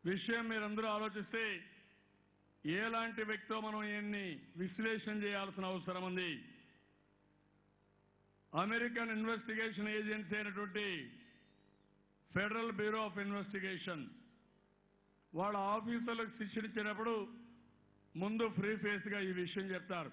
విషయం మీరందరూ ఆలోచిస్తే ఎలాంటి వ్యక్తో మనం ఈయన్ని విశ్లేషణ చేయాల్సిన అవసరం ఉంది అమెరికన్ ఇన్వెస్టిగేషన్ ఏజెన్సీ అయినటువంటి ఫెడరల్ బ్యూరో ఆఫ్ ఇన్వెస్టిగేషన్ వాళ్ళ ఆఫీసర్లకు శిక్షణ ఇచ్చినప్పుడు ముందు ఫ్రీ ఫేస్గా ఈ విషయం చెప్తారు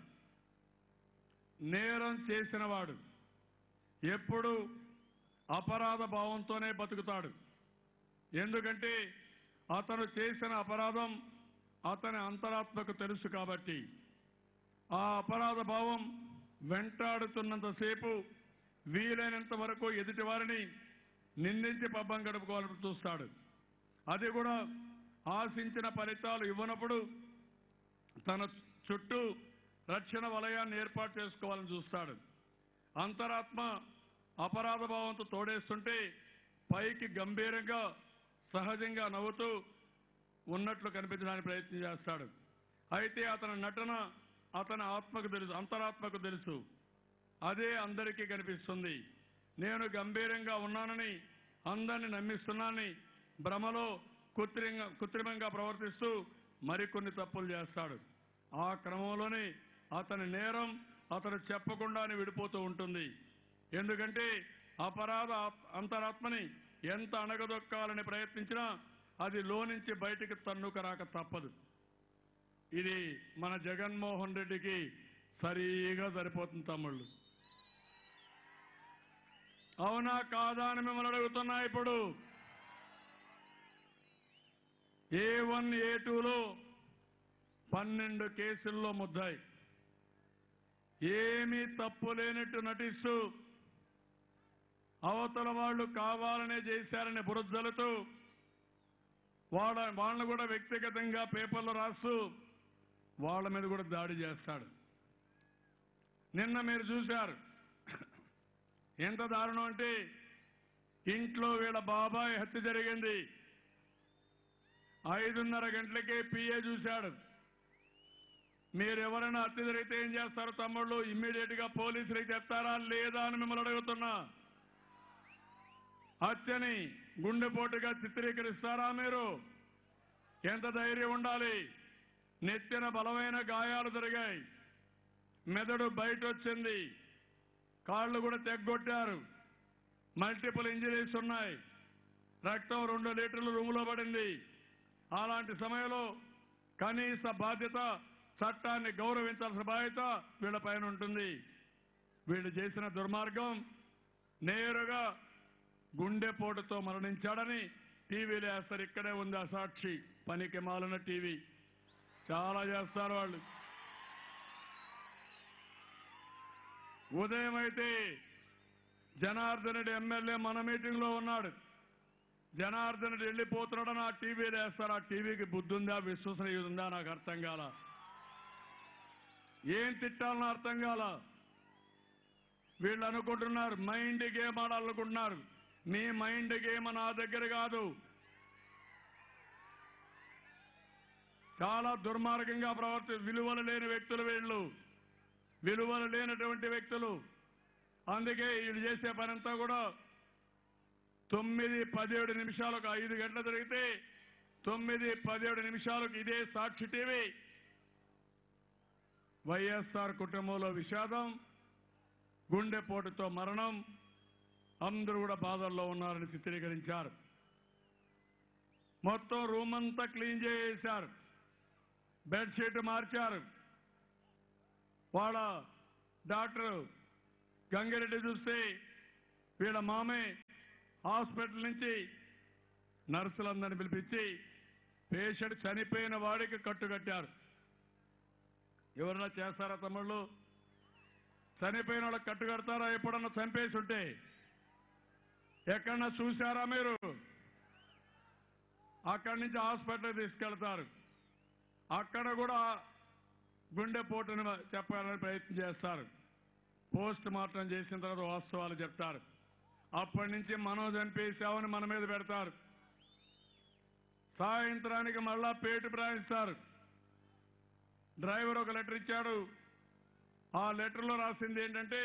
నేరం చేసిన వాడు ఎప్పుడు అపరాధ భావంతోనే బతుకుతాడు ఎందుకంటే అతను చేసిన అపరాధం అతని అంతరాత్మకు తెలుసు కాబట్టి ఆ అపరాధ భావం వెంటాడుతున్నంతసేపు వీలైనంత వరకు ఎదుటి వారిని నిందించి పబ్బం గడుపుకోవాలని చూస్తాడు అది కూడా ఆశించిన ఫలితాలు ఇవ్వనప్పుడు తన చుట్టూ రక్షణ వలయాన్ని ఏర్పాటు చేసుకోవాలని చూస్తాడు అంతరాత్మ అపరాధ భావంతో తోడేస్తుంటే పైకి గంభీరంగా సహజంగా నవ్వుతూ ఉన్నట్లు కనిపించడానికి ప్రయత్నం చేస్తాడు అయితే అతని నటన అతని ఆత్మకు తెలుసు అంతరాత్మకు తెలుసు అదే అందరికీ కనిపిస్తుంది నేను గంభీరంగా ఉన్నానని అందరిని నమ్మిస్తున్నానని భ్రమలో కృత్రిమంగా కృత్రిమంగా ప్రవర్తిస్తూ మరికొన్ని తప్పులు చేస్తాడు ఆ క్రమంలోనే అతని నేరం అతను చెప్పకుండానే విడిపోతూ ఉంటుంది ఎందుకంటే అపరాధ ఆత్- అంతరాత్మని ఎంత అణగదొక్కాలని ప్రయత్నించినా అది లోనుంచి బయటికి తన్నుక రాక తప్పదు ఇది మన జగన్మోహన్ రెడ్డికి సరిగా సరిపోతుంది తమ్ముళ్ళు అవునా కాదా అని మిమ్మల్ని అడుగుతున్నా ఇప్పుడు ఏ వన్ ఏ టూలో పన్నెండు కేసుల్లో ముద్దాయి ఏమీ తప్పు లేనట్టు నటిస్తూ అవతల వాళ్ళు కావాలనే చేశారని బురదలుతూ వాళ్ళ వాళ్ళని కూడా వ్యక్తిగతంగా పేపర్లు రాస్తూ వాళ్ళ మీద కూడా దాడి చేస్తాడు నిన్న మీరు చూశారు ఎంత దారుణం అంటే ఇంట్లో వీళ్ళ బాబాయ్ హత్య జరిగింది ఐదున్నర గంటలకే పిఏ చూశాడు మీరు ఎవరైనా హత్య జరిగితే ఏం చేస్తారు తమ్ముళ్ళు ఇమ్మీడియట్ గా పోలీసులకు చెప్తారా లేదా అని మిమ్మల్ని అడుగుతున్నా హత్యని గుండెపోటుగా చిత్రీకరిస్తారా మీరు ఎంత ధైర్యం ఉండాలి నెత్తిన బలమైన గాయాలు జరిగాయి మెదడు బయట వచ్చింది కాళ్ళు కూడా తెగ్గొట్టారు మల్టిపుల్ ఇంజరీస్ ఉన్నాయి రక్తం రెండు లీటర్లు రూములో పడింది అలాంటి సమయంలో కనీస బాధ్యత చట్టాన్ని గౌరవించాల్సిన బాధ్యత వీళ్ళ పైన ఉంటుంది వీళ్ళు చేసిన దుర్మార్గం నేరుగా గుండెపోటుతో మరణించాడని టీవీలో వేస్తారు ఇక్కడే ఉంది ఆ సాక్షి పనికి మాలిన టీవీ చాలా చేస్తారు వాళ్ళు ఉదయం అయితే జనార్దన్ రెడ్డి ఎమ్మెల్యే మన మీటింగ్ లో ఉన్నాడు జనార్దన్ రెడ్డి వెళ్ళిపోతున్నాడని ఆ టీవీలో వేస్తారు ఆ టీవీకి బుద్ధి ఉందా విశ్వసనీయత ఉందా నాకు అర్థం కాల ఏం తిట్టాలని అర్థం కాల వీళ్ళు అనుకుంటున్నారు మైండ్ గేమ్ ఆడాలనుకుంటున్నారు మీ మైండ్ గేమ్ నా దగ్గర కాదు చాలా దుర్మార్గంగా ప్రవర్తి విలువలు లేని వ్యక్తులు వీళ్ళు విలువలు లేనటువంటి వ్యక్తులు అందుకే వీళ్ళు చేసే పనంతా కూడా తొమ్మిది పదిహేడు నిమిషాలకు ఐదు గంటలు జరిగితే తొమ్మిది పదిహేడు నిమిషాలకు ఇదే సాక్షి టీవీ వైఎస్ఆర్ కుటుంబంలో విషాదం గుండెపోటుతో మరణం అందరూ కూడా బాధల్లో ఉన్నారని చిత్రీకరించారు మొత్తం రూమ్ అంతా క్లీన్ చేసేశారు బెడ్షీట్ మార్చారు వాళ్ళ డాక్టర్ గంగిరెడ్డి చూస్తే వీళ్ళ మామే హాస్పిటల్ నుంచి నర్సులందరిని పిలిపించి పేషెంట్ చనిపోయిన వాడికి కట్టుకట్టారు ఎవరన్నా చేస్తారా తమ్ముళ్ళు చనిపోయిన వాళ్ళకి కట్టుకడతారా ఎప్పుడన్నా చంపేసి ఉంటే ఎక్కడన్నా చూశారా మీరు అక్కడి నుంచి హాస్పిటల్ తీసుకెళ్తారు అక్కడ కూడా గుండెపోటుని చెప్పాలని ప్రయత్నం చేస్తారు పోస్ట్ మార్టం చేసిన తర్వాత వాస్తవాలు చెప్తారు అప్పటి నుంచి మనం చంపేశామని మన మీద పెడతారు సాయంత్రానికి మళ్ళా పేటు ప్రాయిస్తారు డ్రైవర్ ఒక లెటర్ ఇచ్చాడు ఆ లెటర్లో రాసింది ఏంటంటే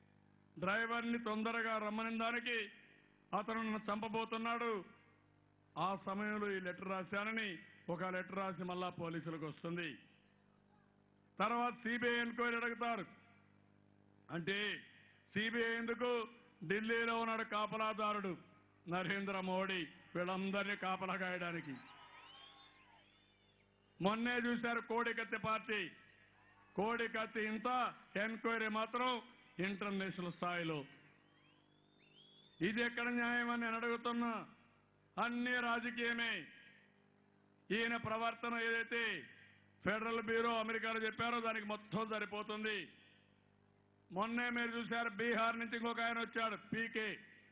డ్రైవర్ని తొందరగా రమ్మని దానికి అతను నన్ను చంపబోతున్నాడు ఆ సమయంలో ఈ లెటర్ రాశానని ఒక లెటర్ రాసి మళ్ళా పోలీసులకు వస్తుంది తర్వాత సిబిఐ ఎంక్వైరీ అడుగుతారు అంటే సిబిఐ ఎందుకు ఢిల్లీలో ఉన్నాడు కాపలాదారుడు నరేంద్ర మోడీ వీళ్ళందరినీ కాపలా కాయడానికి మొన్నే చూశారు కోడికత్తి పార్టీ కోడికత్తి ఇంత ఎంక్వైరీ మాత్రం ఇంటర్నేషనల్ స్థాయిలో ఇది ఎక్కడ న్యాయం అని నేను అడుగుతున్నా అన్ని రాజకీయమే ఈయన ప్రవర్తన ఏదైతే ఫెడరల్ బ్యూరో అమెరికాలో చెప్పారో దానికి మొత్తం సరిపోతుంది మొన్నే మీరు చూశారు బీహార్ నుంచి ఇంకొక ఆయన వచ్చాడు పీకే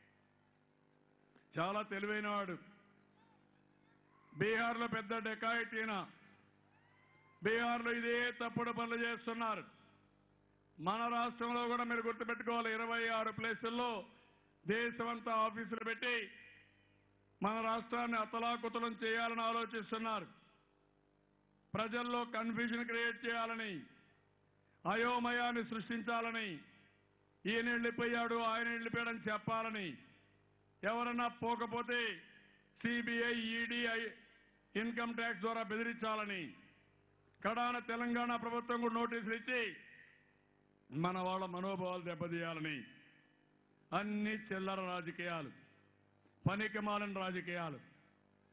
చాలా తెలివైనవాడు బీహార్లో పెద్ద డెకాయిట్ ఈయన బీహార్లో ఇదే తప్పుడు పనులు చేస్తున్నారు మన రాష్ట్రంలో కూడా మీరు గుర్తుపెట్టుకోవాలి ఇరవై ఆరు ప్లేసుల్లో దేశమంతా ఆఫీసులు పెట్టి మన రాష్ట్రాన్ని అతలాకుతలం చేయాలని ఆలోచిస్తున్నారు ప్రజల్లో కన్ఫ్యూజన్ క్రియేట్ చేయాలని అయోమయాన్ని సృష్టించాలని ఈయన వెళ్ళిపోయాడు ఆయన వెళ్ళిపోయాడని చెప్పాలని ఎవరన్నా పోకపోతే సిబిఐ ఈడీ ఇన్కమ్ ట్యాక్స్ ద్వారా బెదిరించాలని కడాన తెలంగాణ ప్రభుత్వం కూడా నోటీసులు ఇచ్చి మన వాళ్ళ మనోభావాలు దెబ్బతీయాలని అన్ని చిల్లర రాజకీయాలు పనికిమాలిన రాజకీయాలు